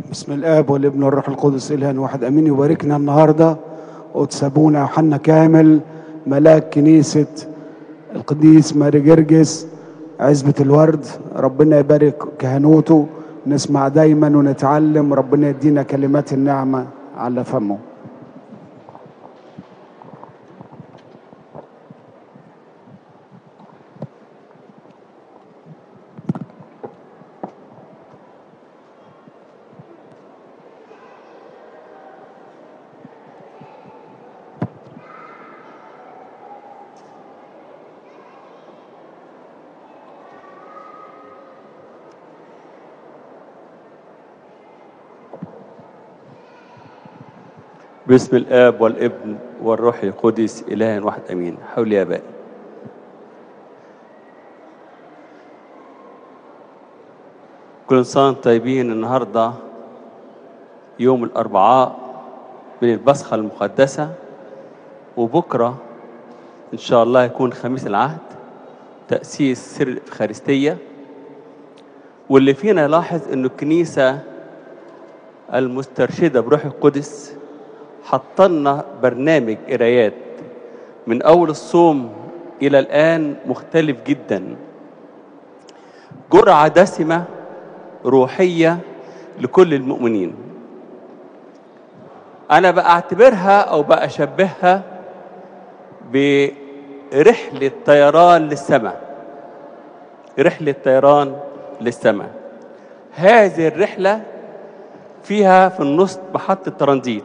بسم الاب والابن والروح القدس اله واحد امين يباركنا النهارده وتسابونا يوحنا كامل ملاك كنيسه القديس ماري جرجس عزبة الورد ربنا يبارك كهنوته نسمع دايما ونتعلم ربنا يدينا كلمات النعمة على فمه باسم الاب والابن والروح القدس اله واحد امين حول يا ابائي كل سنه طيبين النهارده يوم الاربعاء من البصخه المقدسه وبكره ان شاء الله يكون خميس العهد تاسيس سر الافخارستيه واللي فينا يلاحظ انه الكنيسه المسترشده بروح القدس حطلنا برنامج قرايات من أول الصوم إلى الآن مختلف جدا جرعة دسمة روحية لكل المؤمنين أنا بعتبرها أو بأشبهها برحلة طيران للسماء رحلة طيران للسماء هذه الرحلة فيها في النص محطة ترانزيت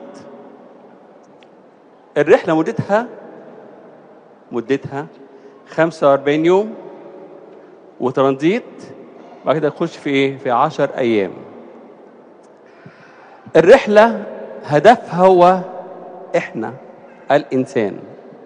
الرحلة مدتها مدتها 45 يوم وترانزيت بعد كده تخش في ايه؟ في 10 أيام. الرحلة هدفها هو احنا الإنسان.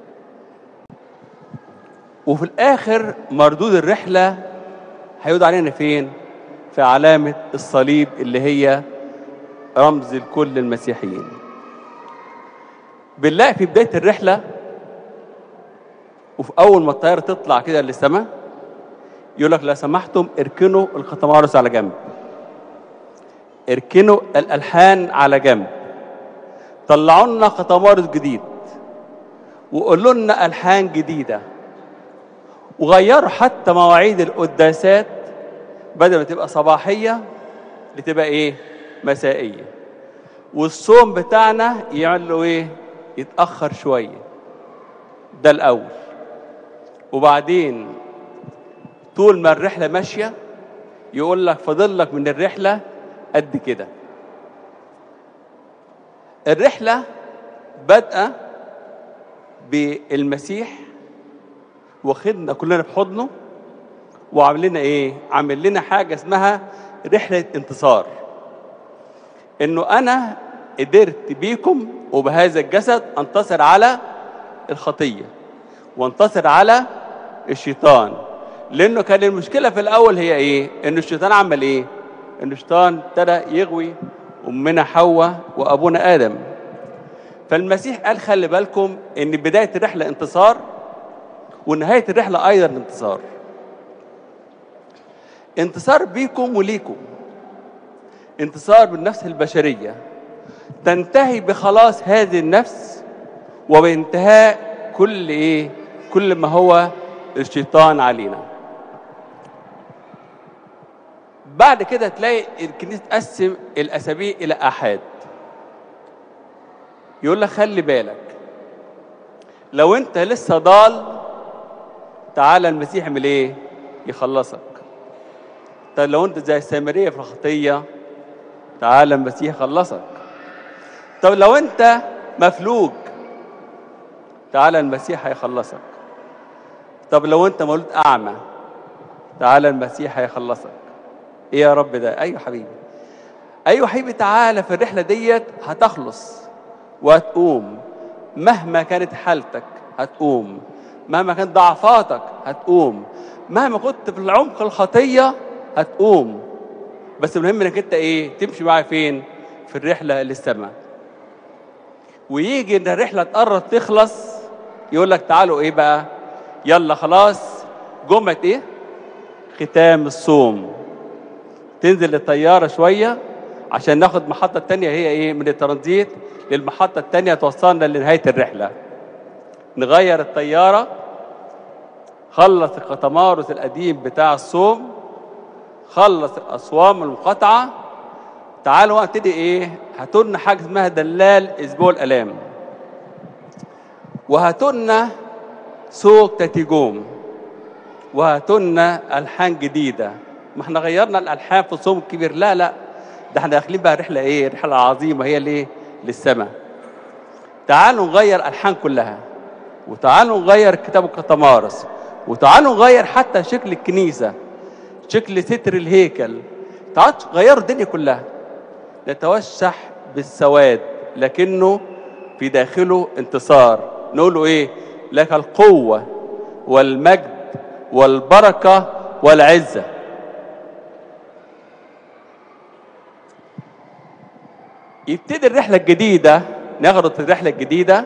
وفي الآخر مردود الرحلة هيعود علينا فين؟ في علامة الصليب اللي هي رمز لكل المسيحيين. بنلاقي في بدايه الرحله وفي اول ما الطياره تطلع كده للسماء يقول لك لو سمحتم اركنوا القطمارس على جنب اركنوا الالحان على جنب طلعوا لنا قطمارس جديد وقولوا لنا الحان جديده وغيروا حتى مواعيد القداسات بدل ما تبقى صباحيه لتبقى ايه مسائيه والصوم بتاعنا يعملوا ايه يتأخر شوية ده الأول وبعدين طول ما الرحلة ماشية يقول لك فاضل لك من الرحلة قد كده الرحلة بادئة بالمسيح واخدنا كلنا في حضنه وعامل لنا ايه؟ عامل لنا حاجة اسمها رحلة انتصار انه انا قدرت بيكم وبهذا الجسد انتصر على الخطيه وانتصر على الشيطان لانه كان المشكله في الاول هي ايه ان الشيطان عمل ايه ان الشيطان ابتدى يغوي امنا حواء وابونا ادم فالمسيح قال خلي بالكم ان بدايه الرحله انتصار ونهايه الرحله ايضا انتصار انتصار بيكم وليكم انتصار بالنفس البشريه تنتهي بخلاص هذه النفس وبانتهاء كل ايه كل ما هو الشيطان علينا بعد كده تلاقي الكنيسه تقسم الاسابيع الى احاد يقول لك خلي بالك لو انت لسه ضال تعالى المسيح يعمل ايه يخلصك طيب لو انت زي السامريه في الخطيه تعالى المسيح يخلصك طب لو انت مفلوج تعالى المسيح هيخلصك طب لو انت مولود اعمى تعالى المسيح هيخلصك ايه يا رب ده ايوه حبيبي ايوه حبيبي تعالى في الرحله ديت هتخلص وهتقوم مهما كانت حالتك هتقوم مهما كانت ضعفاتك هتقوم مهما كنت في العمق الخطيه هتقوم بس المهم انك انت ايه تمشي معايا فين في الرحله للسماء ويجي ان الرحله تقرب تخلص يقول لك تعالوا ايه بقى يلا خلاص جمعه ايه ختام الصوم تنزل الطياره شويه عشان ناخد المحطة التانية هي ايه من الترانزيت للمحطة التانية توصلنا لنهاية الرحلة نغير الطيارة خلص القطمارس القديم بتاع الصوم خلص الأصوام المقاطعة تعالوا بقى نبتدي ايه هاتوا لنا حاجة اسمها دلال أسبوع الآلام وهاتوا لنا سوق تاتيجوم وهاتوا لنا ألحان جديدة ما احنا غيرنا الألحان في الصوم الكبير لا لا ده احنا داخلين بقى رحلة ايه رحلة عظيمة هي ليه للسماء تعالوا نغير الألحان كلها وتعالوا نغير كتاب القطمارس وتعالوا نغير حتى شكل الكنيسة شكل ستر الهيكل تعالوا غيروا الدنيا كلها نتوشح بالسواد لكنه في داخله انتصار نقول له ايه لك القوة والمجد والبركة والعزة يبتدي الرحلة الجديدة نغرط الرحلة الجديدة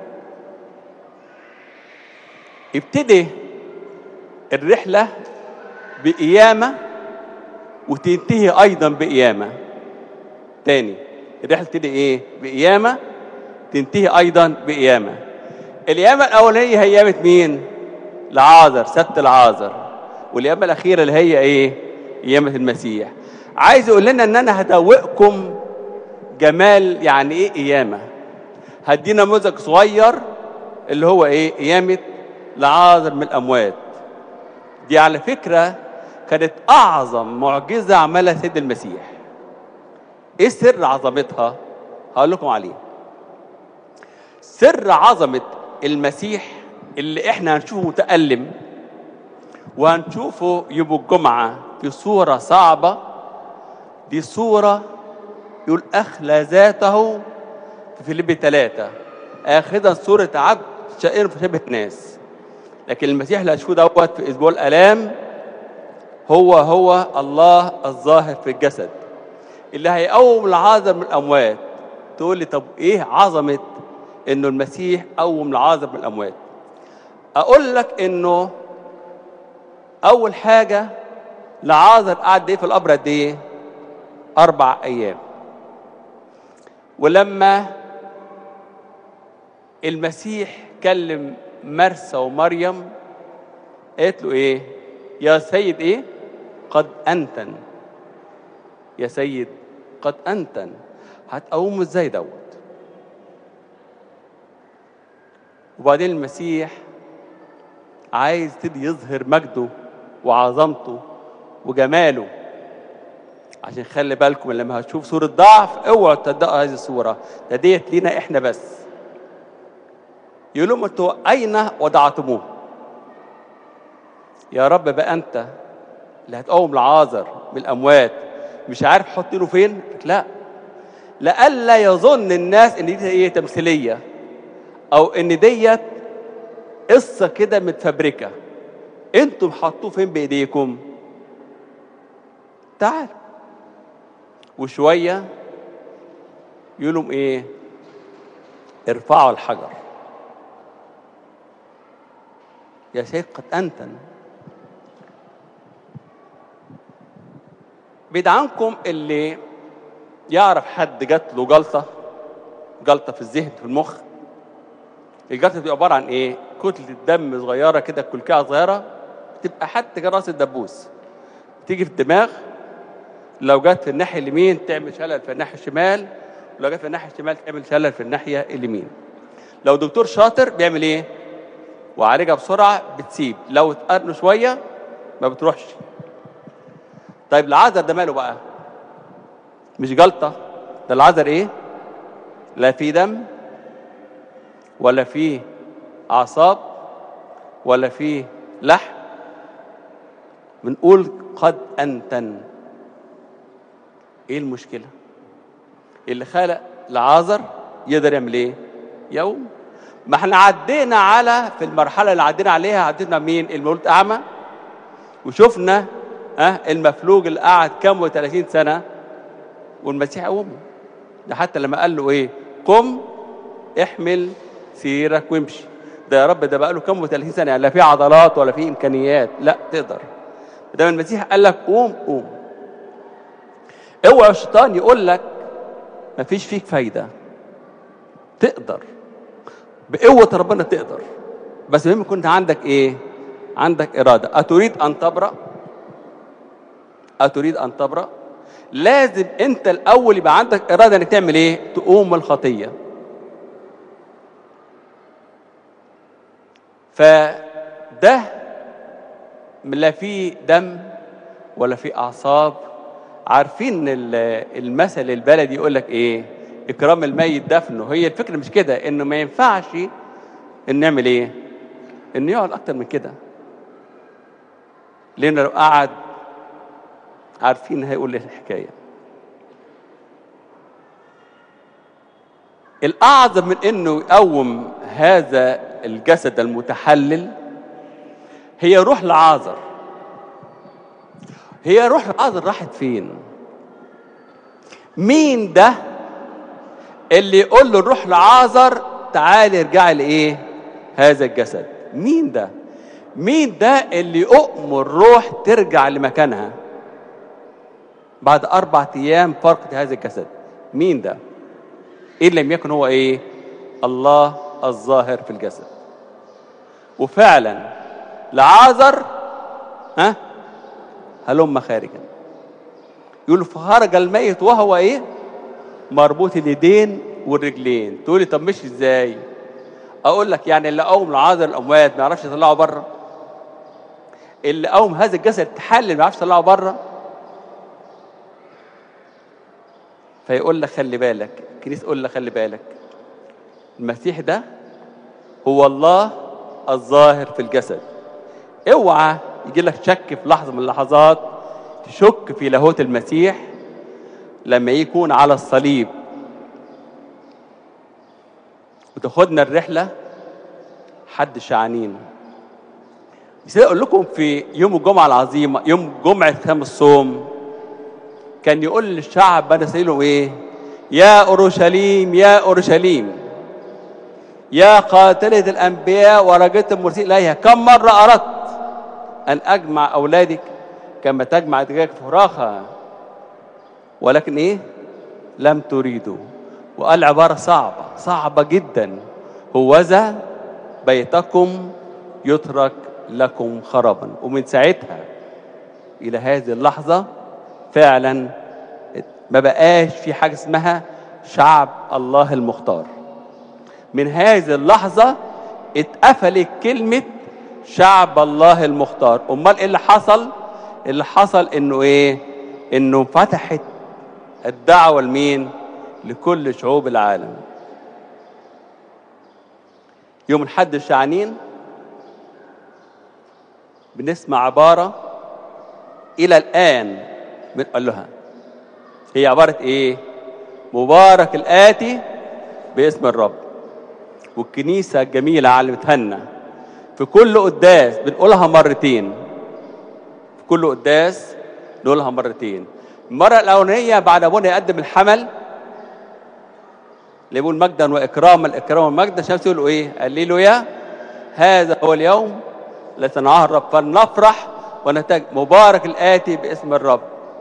يبتدي الرحلة بقيامة وتنتهي أيضا بقيامة تاني الرحلة تبتدي إيه؟ بقيامة تنتهي أيضا بقيامة القيامة الأولانية هي قيامة مين؟ لعازر سبت العازر والقيامة الأخيرة اللي هي إيه؟ قيامة المسيح عايز يقول لنا إن أنا هدوقكم جمال يعني إيه قيامة هدينا نموذج صغير اللي هو إيه؟ قيامة لعازر من الأموات دي على فكرة كانت أعظم معجزة عملها سيد المسيح إيه سر عظمتها؟ هقول لكم عليه سر عظمة المسيح اللي احنا هنشوفه متألم وهنشوفه يوم الجمعة في صورة صعبة دي صورة يقول أخلى ذاته في فيليب ثلاثة آخذا صورة عبد شائر في شبه الناس لكن المسيح اللي هنشوفه دوت في أسبوع الآلام هو هو الله الظاهر في الجسد اللي هيقوم العازر من الأموات تقول لي طب إيه عظمة إنه المسيح قوم العازر من الأموات أقول لك إنه أول حاجة لعازر قعد إيه في القبر قد إيه؟ أربع أيام ولما المسيح كلم مرسى ومريم قالت له إيه؟ يا سيد إيه؟ قد أنتن يا سيد قد أنتن هتقوم إزاي دوت؟ وبعدين المسيح عايز يبتدي يظهر مجده وعظمته وجماله عشان خلي بالكم لما هتشوف صورة ضعف اوعوا تصدقوا هذه الصورة ده ديت لينا احنا بس يقول لهم انتوا اين وضعتموه؟ يا رب بقى انت اللي هتقوم العازر من الاموات مش عارف حاطينه فين؟ لا لئلا يظن الناس ان دي ايه تمثيليه او ان ديت قصه كده متفبركه انتم حطوه فين بايديكم تعال وشويه يقولوا ايه ارفعوا الحجر يا سيد قد انتن بعيد عنكم اللي يعرف حد جات له جلطه جلطه في الذهن في المخ الجلطه بتبقى عباره عن ايه؟ كتله دم صغيره كده كلكعه صغيره تبقى حتى كراس الدبوس تيجي في الدماغ لو جت في الناحيه اليمين تعمل شلل في الناحيه الشمال ولو جت في الناحيه الشمال تعمل شلل في الناحيه اليمين لو دكتور شاطر بيعمل ايه؟ وعالجها بسرعه بتسيب لو اتقرنوا شويه ما بتروحش طيب العذر ده ماله بقى؟ مش جلطه ده العذر ايه؟ لا في دم ولا فيه أعصاب ولا فيه لحم بنقول قد أنتن إيه المشكلة؟ اللي خلق العازر يقدر يعمل إيه؟ يوم ما احنا عدينا على في المرحلة اللي عدينا عليها عدينا مين؟ المولود أعمى وشفنا ها أه المفلوج اللي قعد كام و30 سنة والمسيح قومه ده حتى لما قال له إيه؟ قم احمل سيرك وامشي ده يا رب ده بقى له كام و30 سنه يعني لا في عضلات ولا في امكانيات لا تقدر ده المسيح قال لك قوم قوم اوعى الشيطان يقول لك مفيش فيك فايده تقدر بقوه ربنا تقدر بس المهم يكون عندك ايه عندك اراده اتريد ان تبرأ اتريد ان تبرأ لازم انت الاول يبقى عندك اراده انك تعمل ايه تقوم من الخطيه فده لا فيه دم ولا فيه اعصاب عارفين ال- المثل البلدي يقول لك ايه اكرام الميت دفنه هي الفكره مش كده انه ما ينفعش ان نعمل ايه انه يقعد اكتر من كده لان لو قعد عارفين هيقول ايه الحكايه الاعظم من انه يقوم هذا الجسد المتحلل هي روح لعازر هي روح لعازر راحت فين مين ده اللي يقول له روح لعازر تعال ارجع لايه هذا الجسد مين ده مين ده اللي يؤمر روح ترجع لمكانها بعد أربعة أيام فرقة هذا الجسد مين ده إن لم يكن هو إيه الله الظاهر في الجسد وفعلا لعازر ها هلم خارجا يقول فخرج الميت وهو ايه مربوط اليدين والرجلين تقولي طب مش ازاي اقول لك يعني اللي قوم لعازر الاموات ما يعرفش يطلعه بره اللي قوم هذا الجسد تحلل ما يعرفش يطلعه بره فيقول لك خلي بالك الكنيسه تقول لك خلي بالك المسيح ده هو الله الظاهر في الجسد اوعى يجي لك شك في لحظه من اللحظات تشك في لاهوت المسيح لما يكون على الصليب وتاخدنا الرحله حد شعانين بس اقول لكم في يوم الجمعه العظيمه يوم جمعه خام الصوم كان يقول للشعب بني اسرائيل ايه يا اورشليم يا اورشليم يا قاتلة الأنبياء ورجلت المرسلين إليها كم مرة أردت أن أجمع أولادك كما تجمع دجاج فراخها ولكن إيه لم تريدوا وقال عبارة صعبة صعبة جدا هوذا بيتكم يترك لكم خرابا ومن ساعتها إلى هذه اللحظة فعلا ما بقاش في حاجة اسمها شعب الله المختار من هذه اللحظة اتقفلت كلمة شعب الله المختار امال ايه اللي حصل اللي حصل انه ايه انه فتحت الدعوة لمين لكل شعوب العالم يوم الحد الشعانين بنسمع عبارة إلى الآن بنقول لها هي عبارة إيه؟ مبارك الآتي باسم الرب والكنيسة الجميلة علمتها لنا في كل قداس بنقولها مرتين في كل قداس نقولها مرتين المرة الأولانية بعد أبونا يقدم الحمل اللي يقول مجدا وإكراما الإكرام والمجد الشمس يقولوا إيه؟ هللويا هذا هو اليوم الذي صنعه الرب فلنفرح ونتج مبارك الآتي باسم الرب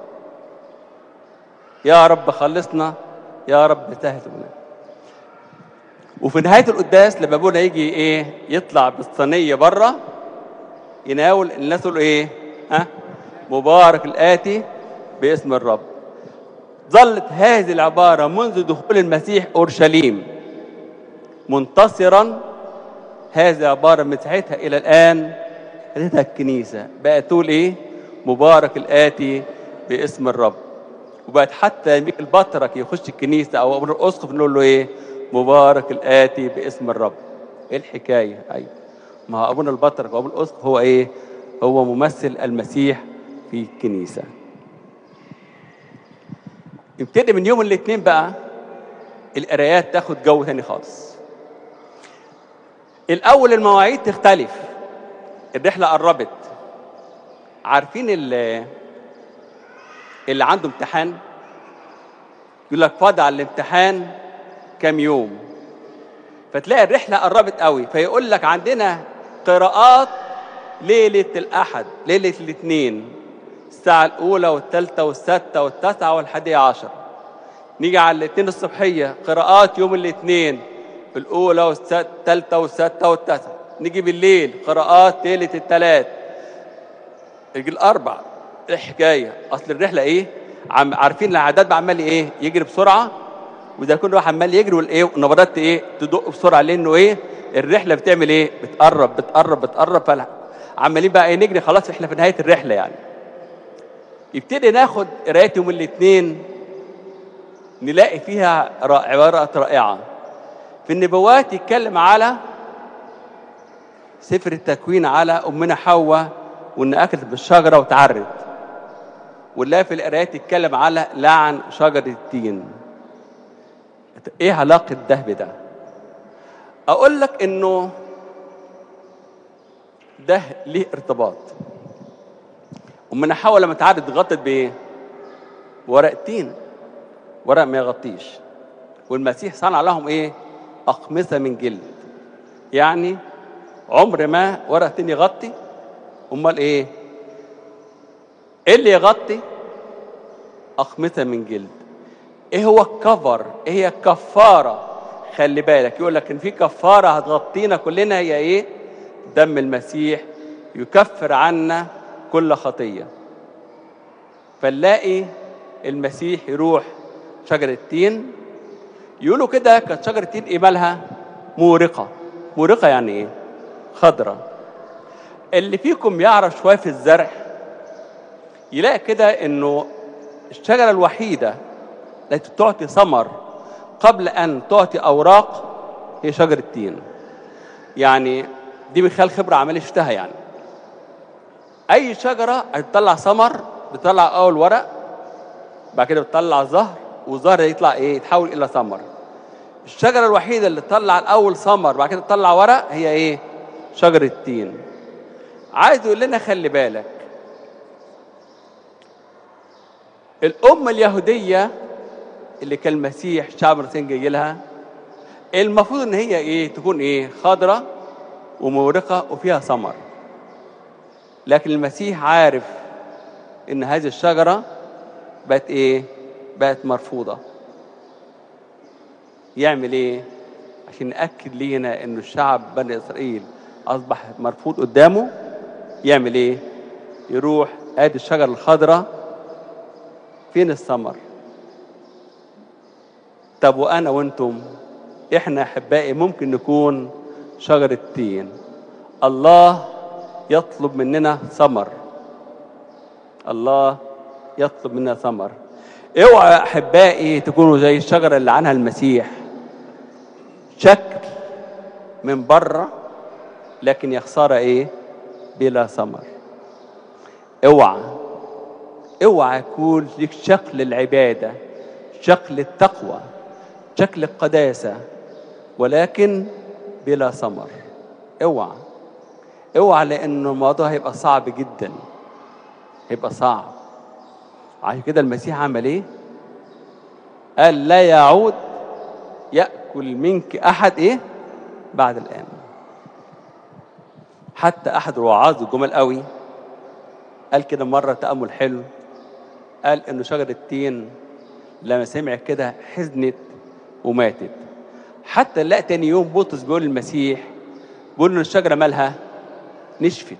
يا رب خلصنا يا رب سهل لنا وفي نهاية القداس لما ابونا يجي ايه يطلع بالصينية بره يناول الناس يقولوا ايه ها مبارك الآتي باسم الرب ظلت هذه العبارة منذ دخول المسيح أورشليم منتصرا هذه عبارة من ساعتها إلى الآن خدتها الكنيسة بقت تقول إيه مبارك الآتي باسم الرب وبقت حتى يميك البطرك يخش الكنيسة أو أمر الأسقف نقول له إيه مبارك الآتي باسم الرب إيه الحكاية أيوة ما هو أبونا البطرك وأبو الأسقف هو إيه هو ممثل المسيح في الكنيسة ابتدي من يوم الاثنين بقى القرايات تاخد جو تاني خالص الاول المواعيد تختلف الرحله قربت عارفين اللي اللي عنده امتحان يقول لك فاضي على الامتحان كام يوم فتلاقي الرحله قربت قوي فيقول لك عندنا قراءات ليله الاحد ليله الاثنين الساعة الأولى والثالثة والسادسة والتاسعة والحادية عشر نيجي على الاثنين الصبحية قراءات يوم الاثنين الأولى والثالثة والسادسة والتاسعة نيجي بالليل قراءات ليلة الثلاث يجي الأربع إيه حكاية أصل الرحلة إيه عم عارفين العداد عمال إيه يجري بسرعة وده كل واحد عمال يجري والايه والنبضات ايه تدق بسرعه لانه ايه الرحله بتعمل ايه بتقرب بتقرب بتقرب فلا عمالين بقى ايه نجري خلاص احنا في نهايه الرحله يعني يبتدي ناخد قرايه يوم الاثنين نلاقي فيها را- عبارات رائعه في النبوات يتكلم على سفر التكوين على امنا حواء وان اكلت بالشجره وتعرت ونلاقي في القرايات يتكلم على لعن شجره التين ايه علاقه ده بده اقول لك انه ده ليه ارتباط ومن حاول لما تعرض غطت بايه ورق تين ورق ما يغطيش والمسيح صنع لهم ايه اقمصه من جلد يعني عمر ما ورق تين يغطي امال ايه ايه اللي يغطي اقمصه من جلد ايه هو الكفر ايه هي الكفاره خلي بالك يقول لك ان في كفاره هتغطينا كلنا هي ايه دم المسيح يكفر عنا كل خطيه فنلاقي المسيح يروح شجره التين يقولوا كده كانت شجره التين ايه مالها مورقه مورقه يعني ايه خضره اللي فيكم يعرف شويه في الزرع يلاقي كده انه الشجره الوحيده التي تعطي ثمر قبل ان تعطي اوراق هي شجره التين يعني دي من خلال خبره عمليه شفتها يعني اي شجره هتطلع ثمر بتطلع اول ورق بعد كده بتطلع زهر والزهر ده يطلع ايه يتحول الى ثمر الشجره الوحيده اللي تطلع الاول ثمر بعد كده تطلع ورق هي ايه شجره التين عايز يقول لنا خلي بالك الأمة اليهودية اللي كان المسيح شعب مرتين جاي لها المفروض ان هي ايه تكون ايه خضرة ومورقة وفيها ثمر لكن المسيح عارف ان هذه الشجرة بقت ايه بقت مرفوضة يعمل ايه عشان يأكد لينا ان الشعب بني اسرائيل اصبح مرفوض قدامه يعمل ايه يروح ادي الشجرة الخضراء فين الثمر طب وانا وانتم احنا احبائي ممكن نكون شجرة تين الله يطلب مننا ثمر الله يطلب منا ثمر اوعى احبائي تكونوا زي الشجرة اللي عنها المسيح شكل من بره لكن يا خسارة ايه بلا ثمر اوعى اوعى يكون لك شكل العبادة شكل التقوى شكل القداسة ولكن بلا ثمر اوعى اوعى لأنه الموضوع هيبقى صعب جدا هيبقى صعب عشان كده المسيح عمل ايه قال لا يعود يأكل منك أحد ايه بعد الآن حتى أحد الوعاظ الجمال قوي قال كده مرة تأمل حلو قال إنه شجرة التين لما سمع كده حزنت وماتت حتى لا تاني يوم بطرس بيقول للمسيح بيقول له الشجرة مالها نشفت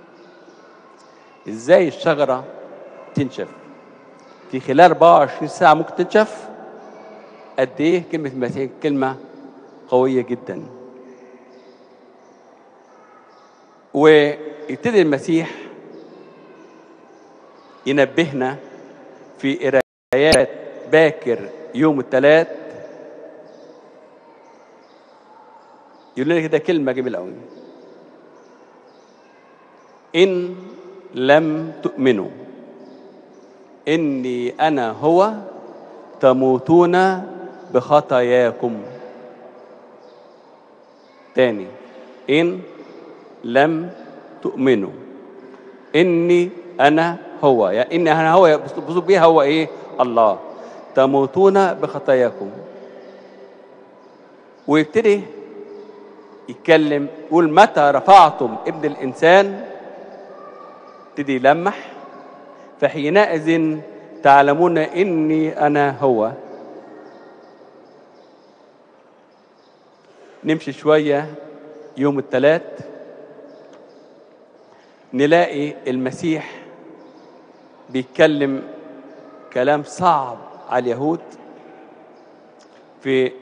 ازاي الشجرة تنشف في خلال 24 ساعة ممكن تنشف قد ايه كلمة المسيح كلمة قوية جدا ويبتدي المسيح ينبهنا في قرايات باكر يوم الثلاث يقول لنا كده كلمة جميلة قوي إن لم تؤمنوا إني أنا هو تموتون بخطاياكم تاني إن لم تؤمنوا إني أنا هو يعني إني أنا هو بصوا بيها هو إيه الله تموتون بخطاياكم ويبتدي يتكلم يقول متى رفعتم ابن الإنسان ابتدي يلمح فحينئذ تعلمون اني انا هو نمشي شويه يوم الثلاث نلاقي المسيح بيتكلم كلام صعب على اليهود في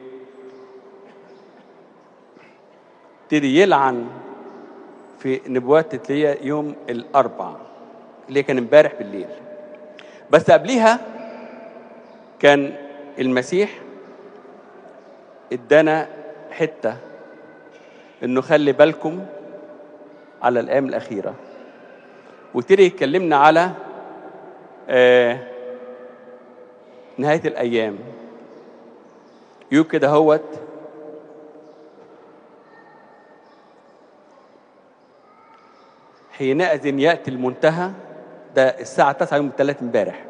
ابتدي يلعن في نبوات اللي هي يوم الاربع اللي كان امبارح بالليل بس قبليها كان المسيح ادانا حته انه خلي بالكم على الايام الاخيره وابتدي يكلمنا على آه نهايه الايام يقول كده هوت حينئذ ياتي المنتهى ده الساعه 9 يوم الثلاث امبارح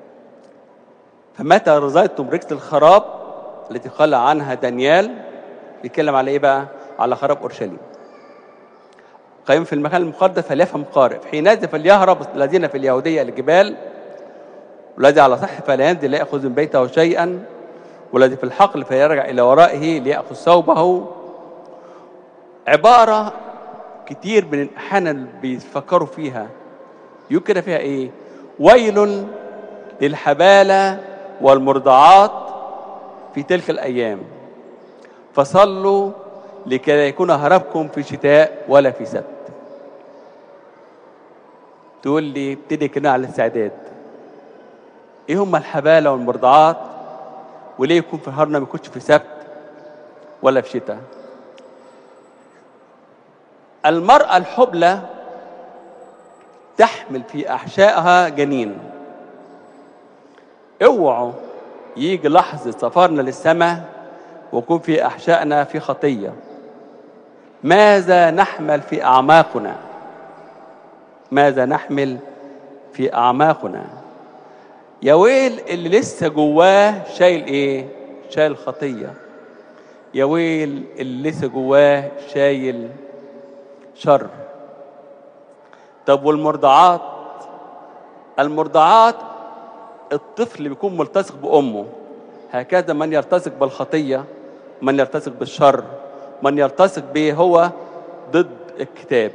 فمتى رزقتم ركس الخراب التي قال عنها دانيال بيتكلم على ايه بقى؟ على خراب اورشليم. قائم في المكان المقدس فليفهم قارئ حينئذ فليهرب الذين في اليهوديه الجبال والذي على صح فلا ينزل ليأخذ من بيته شيئا والذي في الحقل فيرجع إلى ورائه ليأخذ ثوبه عبارة كتير من الأحيان اللي بيفكروا فيها يقول كده فيها إيه؟ ويل للحبالة والمرضعات في تلك الأيام فصلوا لكي لا يكون هربكم في شتاء ولا في سبت تقول لي ابتدي كده على الاستعداد ايه هم الحبالة والمرضعات وليه يكون في نهارنا ما يكونش في سبت ولا في شتاء المرأة الحبلى تحمل في أحشائها جنين اوعوا يجي لحظة سفرنا للسماء ويكون في أحشائنا في خطية ماذا نحمل في أعماقنا ماذا نحمل في أعماقنا يا ويل اللي لسه جواه شايل ايه شايل خطية يا ويل اللي لسه جواه شايل شر طب والمرضعات المرضعات الطفل بيكون ملتصق بأمه هكذا من يلتصق بالخطية من يلتصق بالشر من يلتصق به هو ضد الكتاب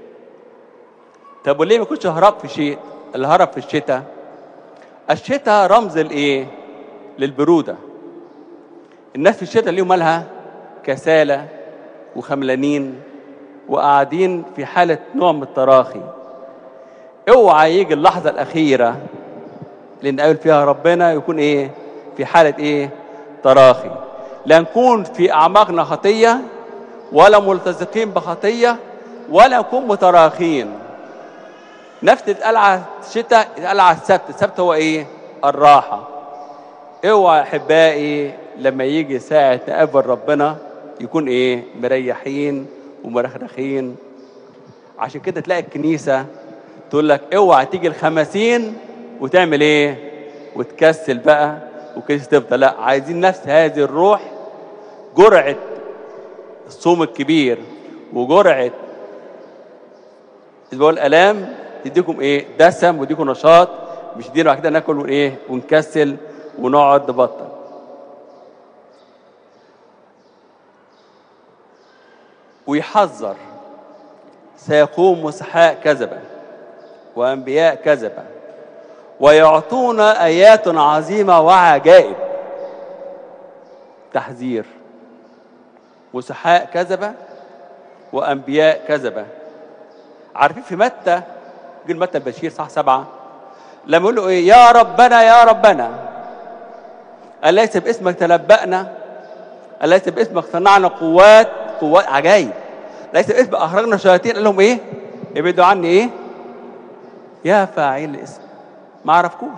طب وليه ما يكونش هرب في شيء الهرب في الشتاء الشتاء رمز الايه للبروده الناس في الشتاء ليهم مالها كسالى وخملانين وقاعدين في حاله نوع من التراخي اوعى يجي اللحظه الاخيره اللي نقابل فيها ربنا يكون ايه في حاله ايه تراخي لا نكون في اعماقنا خطيه ولا ملتصقين بخطيه ولا نكون متراخين نفس تتقال على الشتاء تتقال على السبت السبت هو ايه الراحة اوعى احبائي لما يجي ساعة نقابل ربنا يكون ايه مريحين ومرخرخين عشان كده تلاقي الكنيسة تقول لك اوعى تيجي الخمسين وتعمل ايه وتكسل بقى وكيس تفضل لا عايزين نفس هذه الروح جرعة الصوم الكبير وجرعة اسبوع الالام تديكم ايه دسم ويديكم نشاط مش دي بعد كده ناكل وايه ونكسل ونقعد نبطل ويحذر سيقوم مسحاء كذبا وانبياء كذبا ويعطون ايات عظيمه وعجائب تحذير مسحاء كذبه وانبياء كذبه عارفين في متى يقول متى البشير صح سبعة لما يقول له ايه يا ربنا يا ربنا أليس باسمك تنبأنا أليس باسمك صنعنا قوات قوات عجائب ليس باسمك أخرجنا شياطين قال لهم ايه ابعدوا عني ايه يا فاعل الاسم ما عرفكوش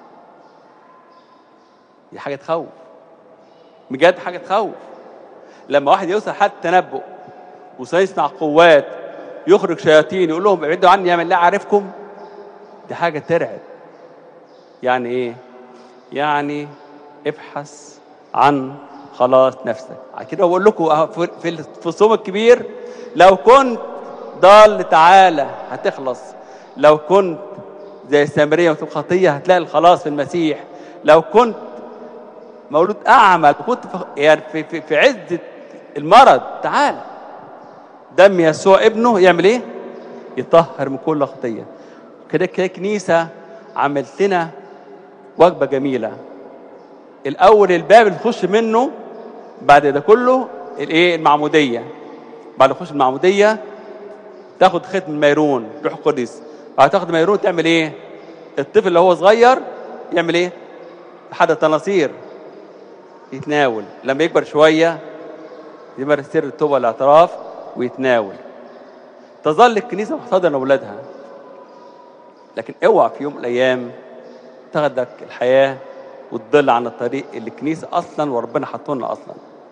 دي حاجة تخوف بجد حاجة تخوف لما واحد يوصل حد تنبؤ وسيصنع قوات يخرج شياطين يقول لهم ابعدوا عني يا من لا اعرفكم دي حاجه ترعب يعني ايه يعني ابحث عن خلاص نفسك عشان كده بقول لكم في في الصوم الكبير لو كنت ضال تعالى هتخلص لو كنت زي السامريه وتبقى خطيه هتلاقي الخلاص في المسيح لو كنت مولود اعمى كنت في يعني في, في, في عز المرض تعال دم يسوع ابنه يعمل ايه؟ يطهر من كل خطيه كده كده كنيسه عملت لنا وجبه جميله الاول الباب اللي تخش منه بعد ده كله الايه المعموديه بعد ما تخش المعموديه تاخد ختم الميرون روح القدس بعد تاخد الميرون تعمل ايه الطفل اللي هو صغير يعمل ايه لحد التناصير يتناول لما يكبر شويه يمارس سر التوبه والاعتراف ويتناول تظل الكنيسه محتضنه اولادها لكن اوعى في يوم من الايام تاخدك الحياه وتضل عن الطريق اللي الكنيسه اصلا وربنا حطه لنا اصلا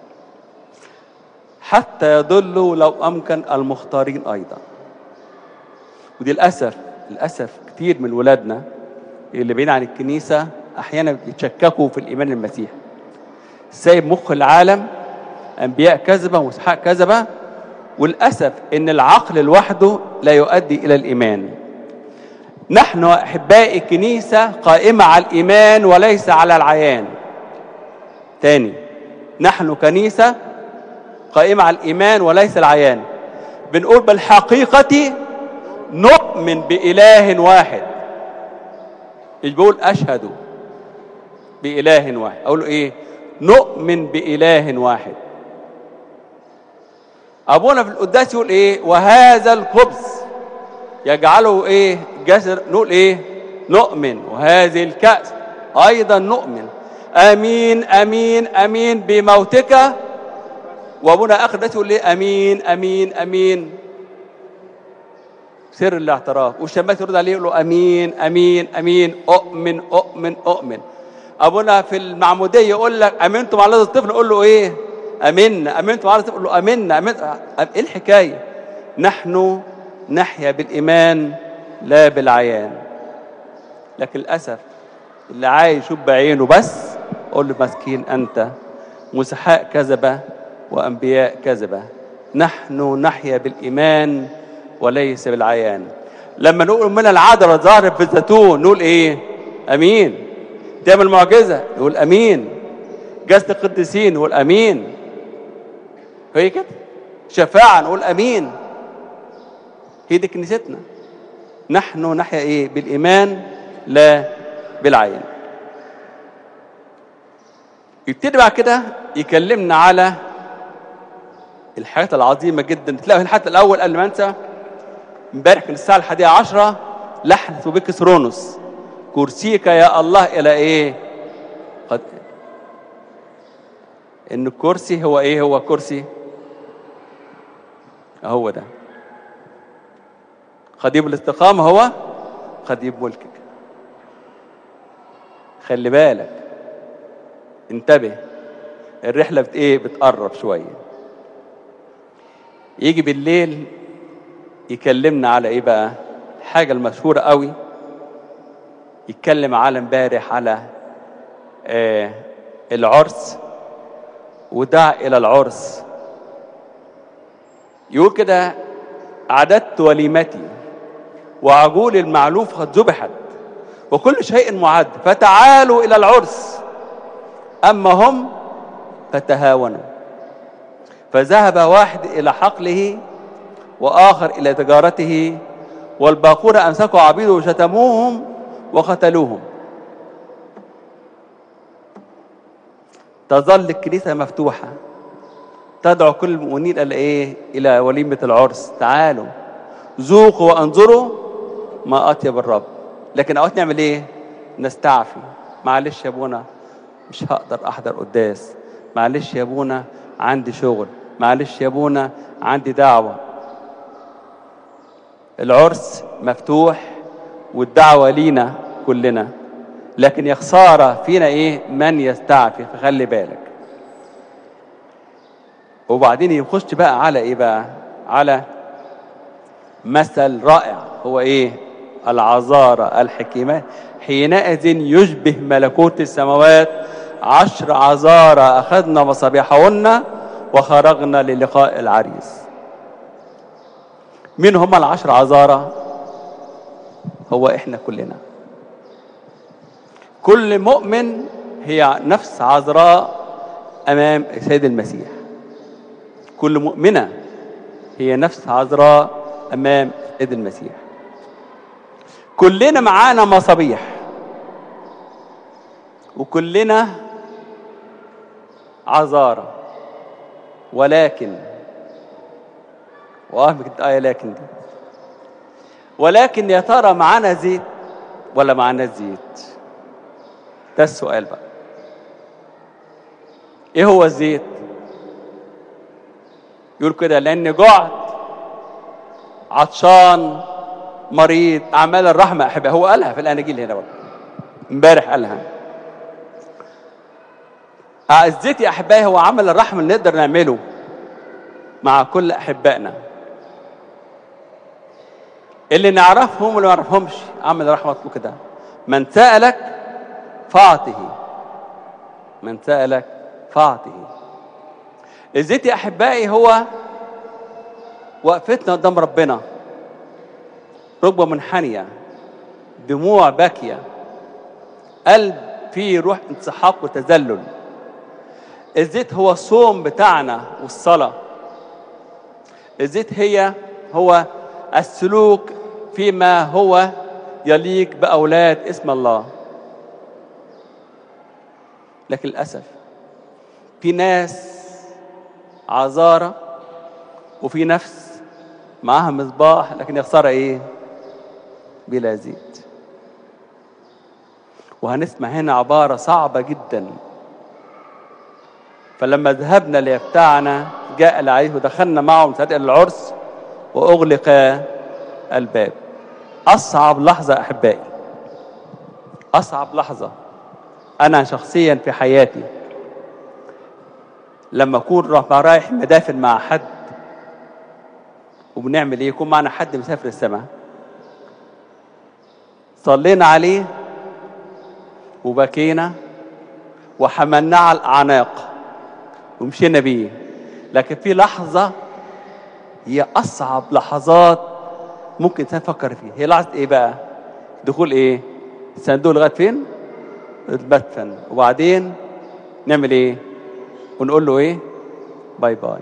حتى يضلوا لو امكن المختارين ايضا ودي للاسف للاسف كتير من ولادنا اللي بعيد عن الكنيسه احيانا بيتشككوا في الايمان المسيحي سايب مخ العالم انبياء كذبه واسحاق كذبه وللاسف ان العقل لوحده لا يؤدي الى الايمان نحن احبائي كنيسه قائمه على الايمان وليس على العيان تاني نحن كنيسه قائمه على الايمان وليس العيان بنقول بالحقيقه نؤمن باله واحد مش بقول اشهد باله واحد اقول له ايه نؤمن باله واحد ابونا في القداس يقول ايه وهذا الخبز يجعله ايه جسر نقول ايه نؤمن وهذه الكأس ايضا نؤمن امين امين امين بموتك وابونا اخر ده يقول ايه امين امين امين سر الاعتراف والشمات يرد عليه يقول له امين امين امين اؤمن اؤمن اؤمن ابونا في المعموديه يقول لك امنتم على هذا الطفل نقول له ايه امنا امنتم على هذا الطفل نقول له امنا امنا ايه الحكايه نحن نحيا بالايمان لا بالعيان لكن للاسف اللي عايز يشوف بعينه بس قول له مسكين انت مسحاء كذبه وانبياء كذبه نحن نحيا بالايمان وليس بالعيان لما نقول من العذراء ظهر في الزيتون نقول ايه امين تعمل معجزه نقول امين جسد القديسين نقول امين هي كده شفاعه نقول امين هي دي كنيستنا نحن نحيا ايه بالايمان لا بالعين يبتدي بعد كده يكلمنا على الحاجات العظيمه جدا تلاقوا الحلقه الاول قبل ما انسى امبارح كان الساعه الحادية عشرة لحن بك سرونوس كرسيك يا الله الى ايه قد ان الكرسي هو ايه هو كرسي هو ده خديم الاستقامة هو خديم ملكك خلي بالك انتبه الرحلة بت ايه بتقرب شوية يجي بالليل يكلمنا على ايه بقى الحاجة المشهورة قوي يتكلم على امبارح على آه العرس ودع الى العرس يقول كده أعددت وليمتي وعجول المعلوف قد ذبحت وكل شيء معد فتعالوا إلى العرس أما هم فتهاونوا فذهب واحد إلى حقله وآخر إلى تجارته والباقون أمسكوا عبيده وشتموهم وقتلوهم تظل الكنيسة مفتوحة تدعو كل المؤمنين الى ايه الى وليمه العرس تعالوا ذوقوا وانظروا ما اطيب الرب لكن اوقات نعمل ايه نستعفي معلش يا ابونا مش هقدر احضر قداس معلش يا ابونا عندي شغل معلش يا ابونا عندي دعوه العرس مفتوح والدعوه لينا كلنا لكن يا خساره فينا ايه من يستعفي فخلي بالك وبعدين يخش بقى على ايه بقى على مثل رائع هو ايه العذارى الحكيمات حينئذ يشبه ملكوت السماوات عشر عذارى اخذنا مصابيحهن وخرجنا للقاء العريس مين هم العشر عذارى هو احنا كلنا كل مؤمن هي نفس عذراء امام السيد المسيح كل مؤمنه هي نفس عذراء امام السيد المسيح كلنا معانا مصابيح وكلنا عذارى ولكن وأهمك الآية لكن دي ولكن يا ترى معانا زيت ولا معانا زيت ده السؤال بقى ايه هو الزيت يقول كده لاني جعت عطشان مريض اعمال الرحمه احبها هو قالها في الاناجيل هنا برضه امبارح قالها الزيت يا احبائي هو عمل الرحمه اللي نقدر نعمله مع كل احبائنا اللي نعرفهم واللي ما نعرفهمش عمل الرحمه مطلوب كده من سالك فاعطه من سالك فاعطه الزيت يا احبائي هو وقفتنا قدام ربنا ركبه منحنيه دموع باكيه قلب فيه روح انسحاق وتذلل الزيت هو الصوم بتاعنا والصلاه الزيت هي هو السلوك فيما هو يليق باولاد اسم الله لكن للاسف في ناس عذارى وفي نفس معاها مصباح لكن يخسرها ايه بلا زيت وهنسمع هنا عبارة صعبة جدا فلما ذهبنا ليفتعنا جاء العريس ودخلنا معهم صدق العرس وأغلق الباب أصعب لحظة أحبائي أصعب لحظة أنا شخصيا في حياتي لما أكون رايح مدافن مع حد وبنعمل إيه؟ يكون معنا حد مسافر السماء صلينا عليه وبكينا وحملناه على الأعناق ومشينا بيه لكن في لحظة هي أصعب لحظات ممكن الإنسان يفكر فيها هي لحظة إيه بقى؟ دخول إيه؟ الصندوق لغاية فين؟ المدفن وبعدين نعمل إيه؟ ونقول له إيه؟ باي باي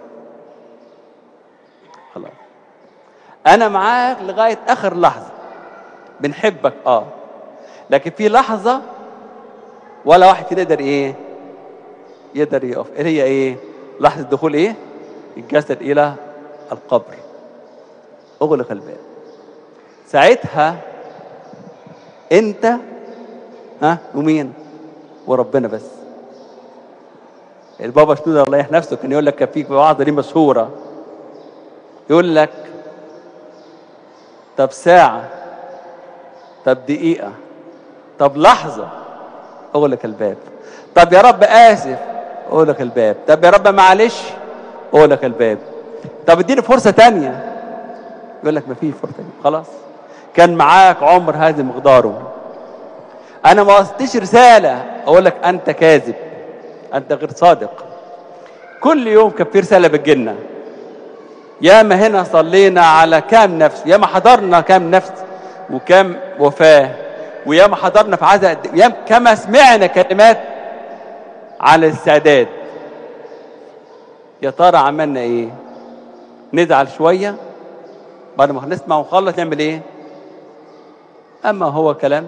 خلاص أنا معاك لغاية آخر لحظة بنحبك آه لكن في لحظة ولا واحد فينا يقدر إيه؟ يقدر يقف اللي هي إيه؟ لحظة دخول إيه؟ الجسد إلى القبر أغلق الباب ساعتها أنت ها ومين؟ وربنا بس البابا شنودة الله يرحم نفسه كان يقول لك كان في وعظة دي مشهورة يقول لك طب ساعة طب دقيقة طب لحظة أغلق الباب طب يا رب آسف أغلق الباب طب يا رب معلش أغلق الباب طب اديني فرصة تانية يقول لك ما فيش فرصة تانية خلاص كان معاك عمر هذا مقداره أنا ما وصلتش رسالة أقول لك أنت كاذب أنت غير صادق كل يوم كان في رسالة بتجيلنا ياما هنا صلينا على كام نفس ياما حضرنا كام نفس وكام وفاة وياما حضرنا في عزاء ياما كما سمعنا كلمات على الاستعداد يا ترى عملنا ايه نزعل شوية بعد ما نسمع ونخلص نعمل ايه اما هو كلام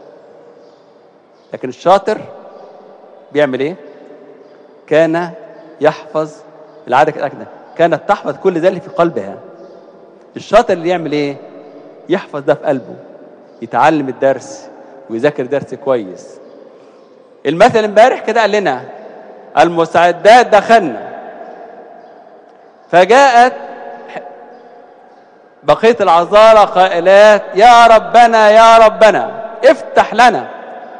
لكن الشاطر بيعمل ايه كان يحفظ العادة كده كانت تحفظ كل ذلك في قلبها الشاطر اللي يعمل ايه يحفظ ده في قلبه يتعلم الدرس ويذاكر درس كويس المثل امبارح كده قال لنا المستعدات دخلنا فجاءت بقية العذارى قائلات يا ربنا يا ربنا افتح لنا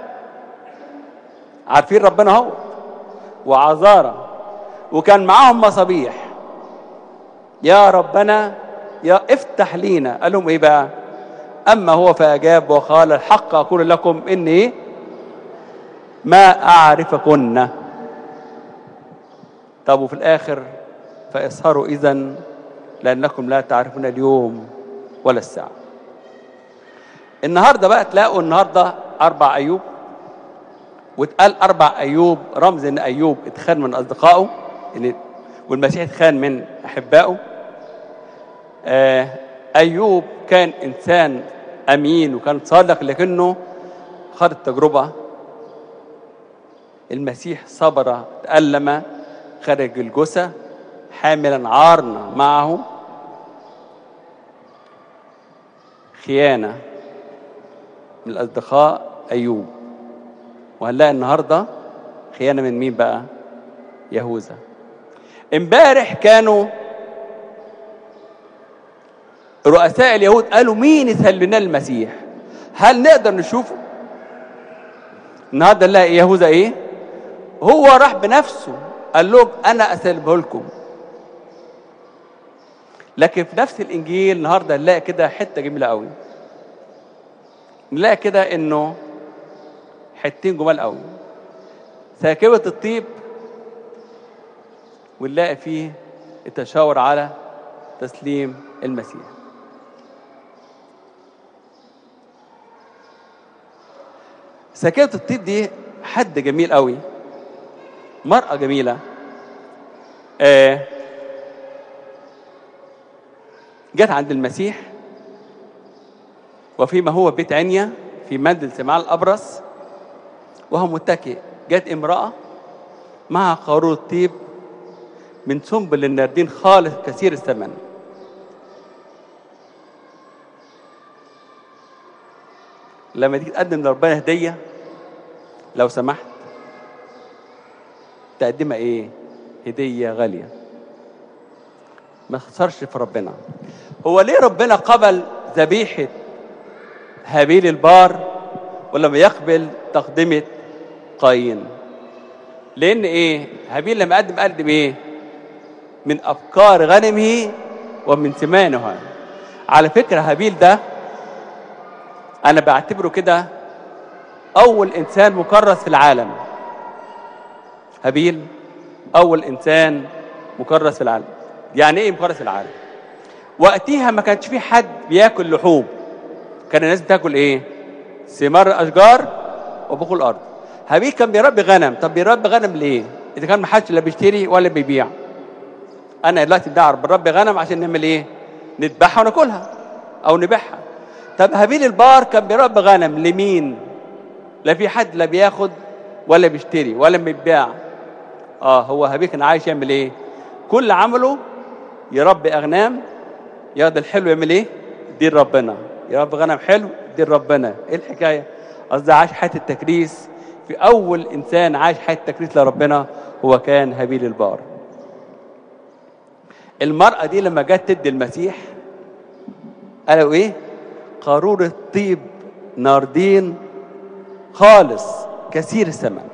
عارفين ربنا هو وعذارى وكان معاهم مصابيح يا ربنا يا افتح لينا قال لهم ايه بقى اما هو فاجاب وقال الحق اقول لكم اني ما اعرفكن طب وفي الاخر فاسهروا اذا لانكم لا تعرفون اليوم ولا الساعه النهارده بقى تلاقوا النهارده اربع ايوب واتقال اربع ايوب رمز ان ايوب اتخان من اصدقائه إن والمسيح اتخان من احبائه آه ايوب كان انسان امين وكان صادق لكنه خد التجربه المسيح صبر تألم خرج الجثة حاملا عارنا معه خيانة من الأصدقاء أيوب وهنلاقي النهاردة خيانة من مين بقى؟ يهوذا امبارح كانوا رؤساء اليهود قالوا مين يسلمنا المسيح؟ هل نقدر نشوفه؟ النهارده نلاقي يهوذا ايه؟ هو راح بنفسه قال لهم انا اسلمه لكم لكن في نفس الانجيل النهارده نلاقي كده حته جميله قوي نلاقي كده انه حتتين جمال قوي ساكبة الطيب ونلاقي فيه التشاور على تسليم المسيح ساكبة الطيب دي حد جميل قوي مرأة جميلة آه جت عند المسيح وفيما هو بيت عنيا في منزل سمعان الأبرص وهو متكئ جت امرأة مع قارورة طيب من سنبل الناردين خالص كثير الثمن لما تيجي تقدم لربنا هدية لو سمحت تقدمها ايه هدية غالية ما تخسرش في ربنا هو ليه ربنا قبل ذبيحة هابيل البار ولما يقبل تقدمة قايين لأن إيه هابيل لما قدم قدم إيه من أبكار غنمه ومن ثمانها على فكرة هابيل ده أنا بعتبره كده أول إنسان مكرس في العالم هابيل أول إنسان مكرس في العالم يعني إيه مكرس في العالم وقتها ما كانش في حد بياكل لحوم كان الناس بتاكل ايه ثمار الاشجار وبخل الارض هابيل كان بيربي غنم طب بيربي غنم ليه اذا كان ما حدش لا بيشتري ولا بيبيع انا دلوقتي بعرف بربي غنم عشان نعمل ايه نذبحها وناكلها او نبيعها طب هابيل البار كان بيربي غنم لمين لا في حد لا بياخد ولا بيشتري ولا بيبيع اه هو هابيل كان عايش يعمل ايه كل عمله يربي اغنام ياخد الحلو يعمل ايه دين ربنا يربي غنم حلو دين ربنا ايه الحكايه قصدي عاش حياه التكريس في اول انسان عاش حياه التكريس لربنا هو كان هابيل البار المرأة دي لما جت تدي المسيح قالوا ايه قارورة طيب ناردين خالص كثير الثمن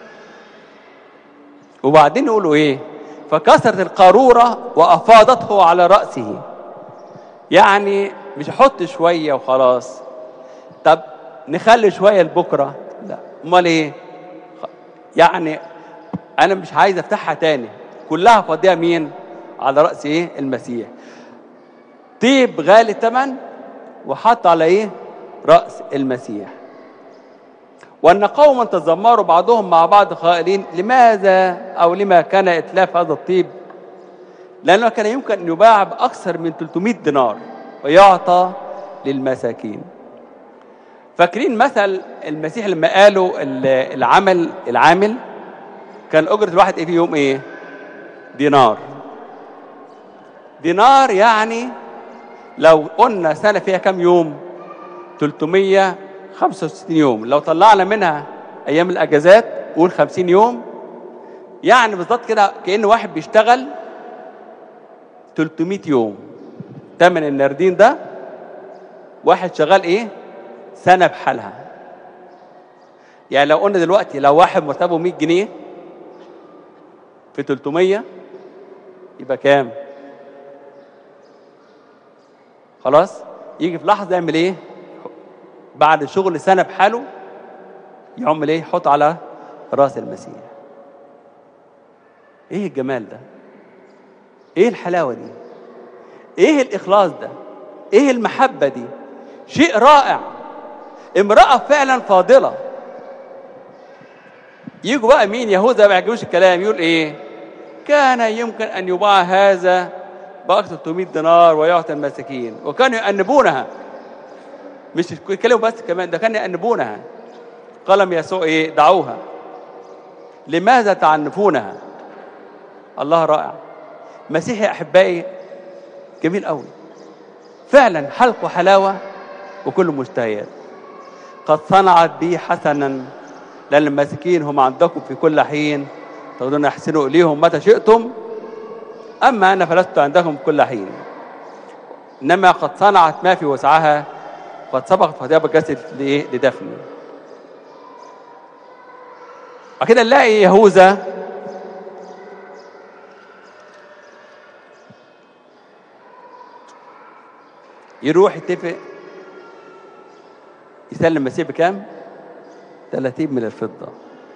وبعدين يقولوا ايه فكسرت القارورة وأفاضته على رأسه يعني مش احط شوية وخلاص طب نخلي شوية لبكرة لا امال ايه يعني انا مش عايز افتحها تاني كلها فاضيه مين على راس ايه المسيح طيب غالي الثمن وحط على ايه راس المسيح وان قوما تذمروا بعضهم مع بعض قائلين لماذا او لما كان اتلاف هذا الطيب لانه كان يمكن ان يباع باكثر من 300 دينار ويعطى للمساكين فاكرين مثل المسيح لما قالوا العمل العامل كان اجره الواحد ايه في يوم ايه دينار دينار يعني لو قلنا سنه فيها كام يوم 365 يوم لو طلعنا منها ايام الاجازات قول 50 يوم يعني بالظبط كده كأن واحد بيشتغل 300 يوم تمن الناردين ده واحد شغال ايه سنه بحالها يعني لو قلنا دلوقتي لو واحد مرتبه 100 جنيه في 300 يبقى كام خلاص يجي في لحظه يعمل ايه بعد شغل سنه بحاله يعمل ايه يحط على راس المسيح ايه الجمال ده ايه الحلاوه دي ايه الاخلاص ده ايه المحبه دي شيء رائع امرأة فعلا فاضلة يجوا بقى مين يهوذا ما يعجبوش الكلام يقول ايه كان يمكن ان يباع هذا بأكثر 300 دينار ويعطى المساكين وكانوا يأنبونها مش يتكلموا بس كمان ده كانوا يأنبونها قال يسوع ايه دعوها لماذا تعنفونها الله رائع مسيحي احبائي جميل قوي فعلا حلق وحلاوه وكل مشتهيات قد صنعت بي حسنا لان المساكين هم عندكم في كل حين تقولون احسنوا اليهم متى شئتم اما انا فلست عندكم في كل حين انما قد صنعت ما في وسعها قد سبقت فضياب الجسد لايه لدفني وكده نلاقي يهوذا يروح يتفق يسلم المسيح بكام؟ 30 من الفضة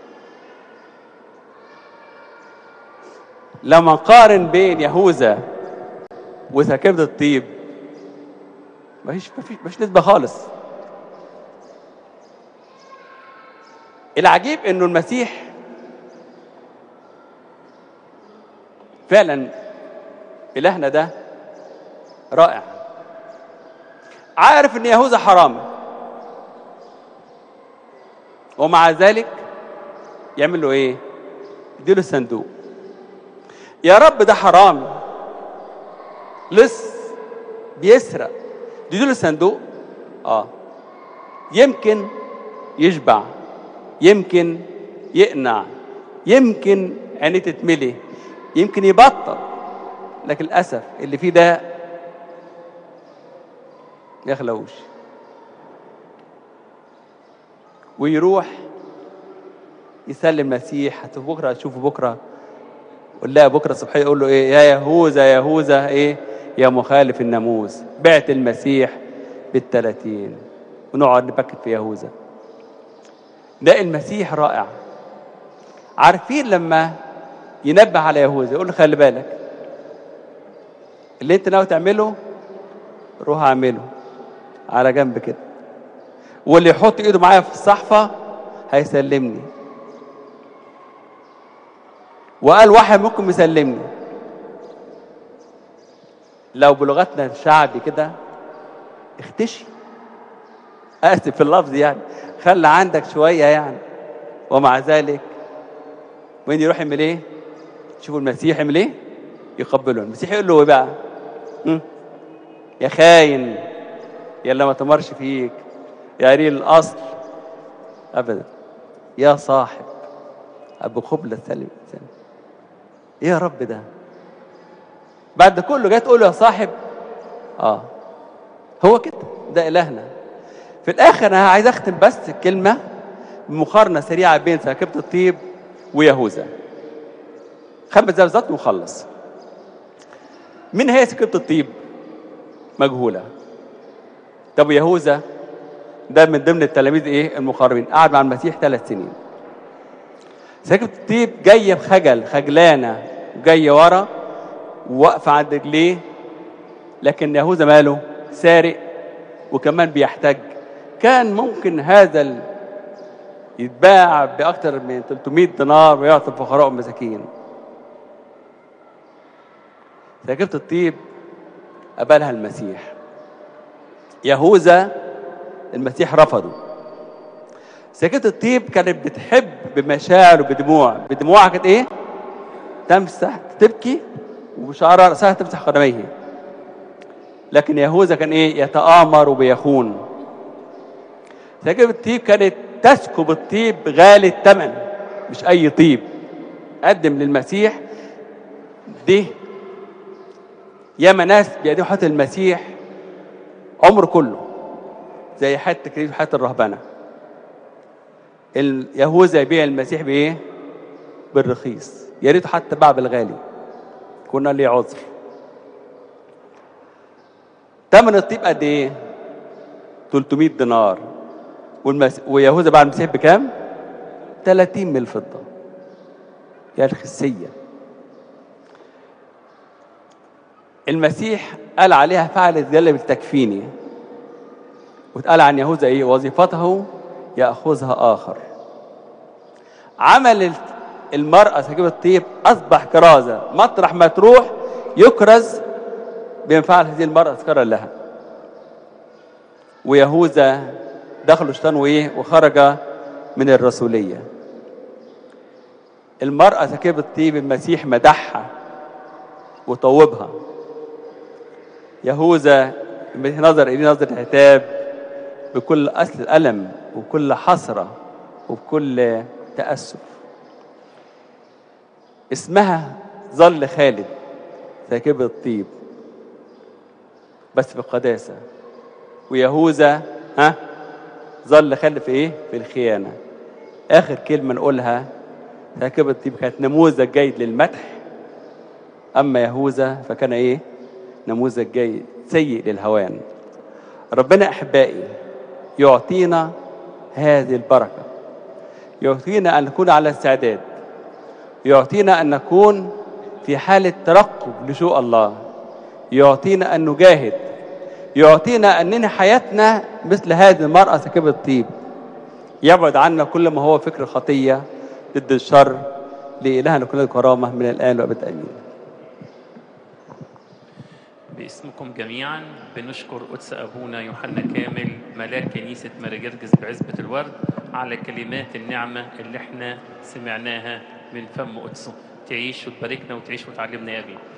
لما نقارن بين يهوذا وسكبة الطيب مفيش مفيش مفيش نسبة خالص العجيب انه المسيح فعلا الهنا ده رائع عارف ان يهوذا حرامي ومع ذلك يعمل له ايه يديله الصندوق يا رب ده حرامي لص بيسرق يديله الصندوق اه يمكن يشبع يمكن يقنع يمكن عينيه تتملي يمكن يبطل لكن للاسف اللي فيه ده ما يخلوش ويروح يسلم المسيح هتشوف بكره هتشوفه بكره قول لها بكره الصبحيه يقول له ايه يا يهوذا يهوذا ايه يا مخالف الناموس بعت المسيح بالثلاثين ونقعد نبكت في يهوذا ده المسيح رائع عارفين لما ينبه على يهوذا يقول له خلي بالك اللي انت ناوي تعمله روح اعمله على جنب كده واللي يحط ايده معايا في الصحفه هيسلمني وقال واحد ممكن يسلمني لو بلغتنا الشعبي كده اختشي اسف في اللفظ يعني خلي عندك شويه يعني ومع ذلك وين يروح يعمل ايه؟ شوفوا المسيح يعمل ايه؟ يقبله المسيح يقول له ايه بقى؟ م? يا خاين يا اللي ما تمرش فيك يا قليل الاصل ابدا يا صاحب ابو قبلة سلم سلم ايه يا رب ده بعد ده كله جاي تقول له يا صاحب اه هو كده ده الهنا في الاخر انا عايز اختم بس الكلمه بمقارنه سريعه بين ساكبه الطيب ويهوذا خمس دقايق بالظبط ونخلص مين هي سكبة الطيب مجهولة طب يهوذا ده من ضمن التلاميذ ايه المقربين قعد مع المسيح ثلاث سنين سكبة الطيب جاية بخجل خجلانة جاية ورا وواقفة عند رجليه لكن يهوذا ماله سارق وكمان بيحتج كان ممكن هذا ال... يتباع بأكثر من 300 دينار ويعطي الفقراء والمساكين سكبة الطيب قبلها المسيح يهوذا المسيح رفضه سكبة الطيب كانت بتحب بمشاعر وبدموع بدموعها كانت ايه؟ تمسح تبكي وبشعر رأسها تمسح قدميه لكن يهوذا كان ايه؟ يتآمر وبيخون سكبة الطيب كانت تسكب الطيب غالي الثمن مش أي طيب قدم للمسيح دي ياما ناس بيقدموا حياة المسيح عمر كله زي حياة تكريم حياة الرهبنة اليهوذا يبيع المسيح بإيه؟ بالرخيص يا ريت حتى باع بالغالي كنا ليه عذر ثمن الطيب قد ايه؟ 300 دينار والمس... ويهوذا باع المسيح بكام؟ 30 من الفضة يا الخسية المسيح قال عليها فعلت ذلك تكفيني واتقال عن يهوذا ايه وظيفته ياخذها اخر عمل المرأة سكيب الطيب أصبح كرازة مطرح ما تروح يكرز بينفعل هذه المرأة تذكرا لها ويهوذا دخلوا الشيطان وإيه وخرج من الرسولية المرأة سكيب الطيب المسيح مدحها وطوبها يهوذا نظر إليه نظرة عتاب بكل أصل ألم وكل حسرة وبكل تأسف اسمها ظل خالد ساكب الطيب بس بقداسة ويهوذا ها ظل خالد في ايه في الخيانة آخر كلمة نقولها ساكب الطيب كانت نموذج جيد للمدح أما يهوذا فكان ايه نموذج جيد سيء للهوان ربنا أحبائي يعطينا هذه البركة يعطينا أن نكون على استعداد يعطينا أن نكون في حالة ترقب لشوء الله يعطينا أن نجاهد يعطينا أن ننهي حياتنا مثل هذه المرأة سكبة الطيب يبعد عنا كل ما هو فكر خطية ضد الشر لإلهنا كل الكرامة من الآن وأبد آمين باسمكم جميعا بنشكر قدس أبونا يوحنا كامل ملاك كنيسة مارجرجس بعزبة الورد على كلمات النعمة اللي احنا سمعناها من فم قدسه تعيش وتباركنا وتعيش وتعلمنا يا أبي